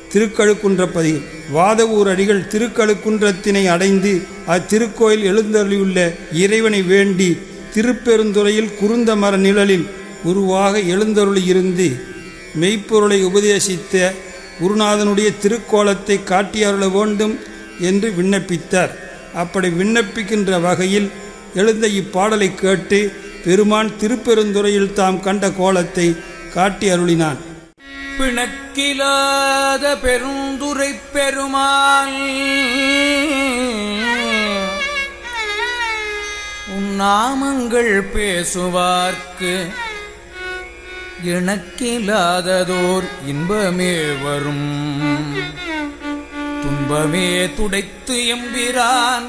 திருக்கழுக்குன்றப்பதி வாதவூர் அடிகள் திருக்கழுக்குன்றத்தினை அடைந்து அத்திருக்கோயில் எழுந்தருளியுள்ள இறைவனை வேண்டி திருப்பெருந்துறையில் குருந்த மர நிழலில் உருவாக எழுந்தருளியிருந்து மெய்ப்பொருளை உபதேசித்த குருநாதனுடைய திருக்கோலத்தை காட்டியருள வேண்டும் என்று விண்ணப்பித்தார் அப்படி விண்ணப்பிக்கின்ற வகையில் எழுந்த இப்பாடலை கேட்டு பெருமான் திருப்பெருந்துறையில் தாம் கண்ட கோலத்தை காட்டி அருளினான் பிணக்கிலாத பெருந்துரை பெருமாள் உன் நாமங்கள் பேசுவார்க்கு இணக்கில்லாததோர் இன்பமே வரும் துன்பமே துடைத்து எம்பிரான்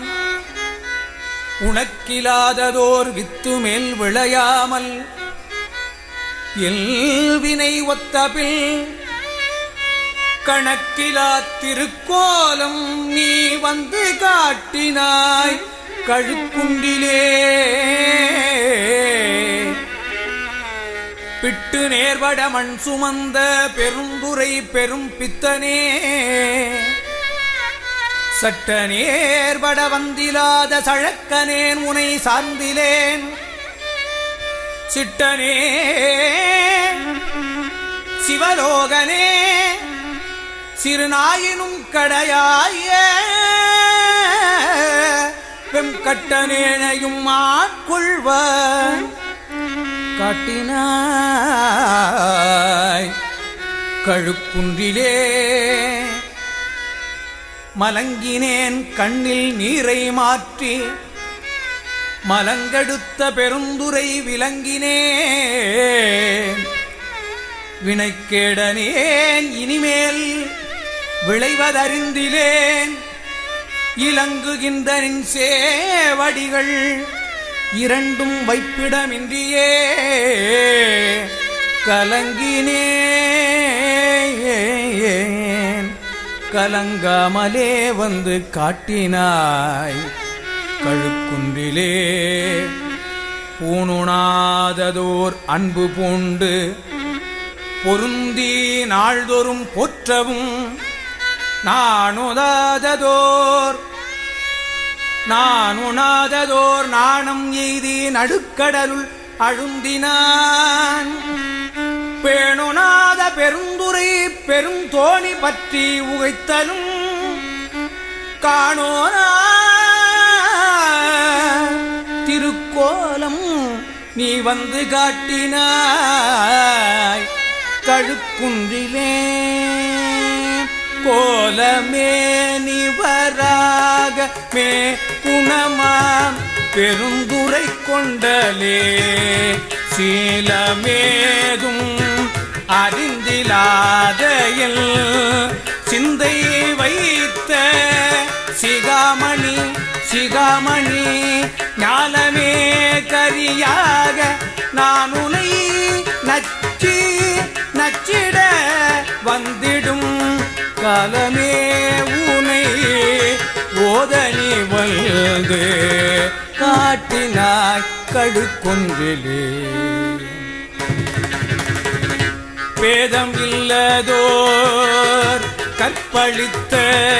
உனக்கிலாததோர் வித்து மேல் விளையாமல் எல்வினை ஒத்தபில் கணக்கிலா திருக்கோலம் நீ வந்து காட்டினாய் கழுக்குண்டிலே பிட்டு நேர்வட மண் சுமந்த பெருந்துரை பெரும் பித்தனே சட்ட நேர்வட வந்திலாத சழக்கனேன் உனை சார்ந்திலேன் சிட்டனே சிவலோகனே சிறுநாயினும் கடையாய வெம்கட்டனேனையும் ஆட்கொள்வ காட்டினாய் கழுக்குன்றிலே மலங்கினேன் கண்ணில் நீரை மாற்றி மலங்கெடுத்த பெருந்துரை விளங்கினேன் வினைக்கேடனேன் இனிமேல் விளைவதறிந்திலேன் இலங்குகின்ற நின் சேவடிகள் இரண்டும் வைப்பிடமின்றியே கலங்கினேன் கலங்காமலே வந்து காட்டினாய் கழுக்குன்றிலே பூணுணாததோர் அன்பு பூண்டு பொருந்தி நாள்தோறும் போற்றவும் நானுதாததோர் நான் உணாததோர் நாணம் எய்தி நடுக்கடலுள் அழுந்தினான் பேணுனாத பெருந்துரை பெரும் தோணி பற்றி உகைத்தலும் காணோனா திருக்கோலம் நீ வந்து காட்டினாய் கழுக்குன்றிலே கோலமே நிவராக மே குணமாம் பெருந்துரை கொண்டலே சீலமேதும் அறிந்திலாதையில் சிந்தை வைத்த சிகாமணி சிகாமணி ஞாலமே கரியாக நான் உனை நச்சி நச்சிட வந்திடும் காலமே உனை ஓதனி வந்து காட்டினாய் கடுக்கொன்றிலே பேதம் இல்லதோர் கற்பழித்த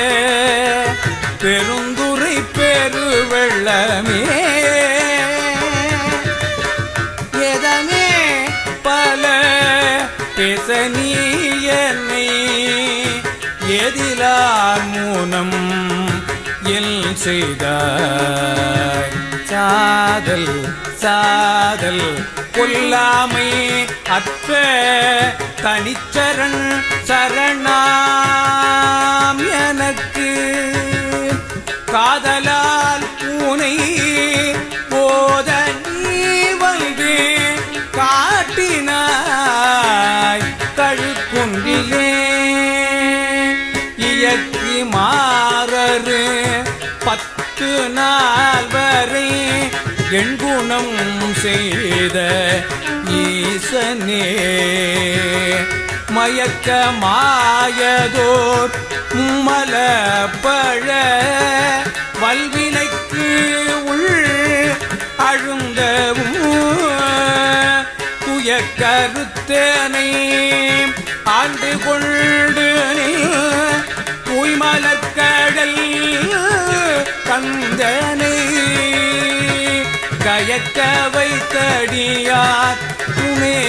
பெருந்துரை பெருவெள்ளமே எதமே பல பேசனியனை எதிலார் மூனம் எல் செய்தாய் சாதல் சாதல் கொல்லாமை அற்ற தனிச்சரண் சரணாம் எனக்கு காதலால் பூனை போத நீ வந்து காட்டினாய் கழுக்குன்றிலே இயக்கி மாறரு பத்து நாள் வரை எண்குணம் செய்த ஈசனே மயக்க மாயதோர் மலப்பழ வல்வினைக்கு உள் அழுந்தவும் துய கருத்தனை ஆண்டு கொண்டு நில் சிந்தனை கயக்க வைத்தடியார் உமே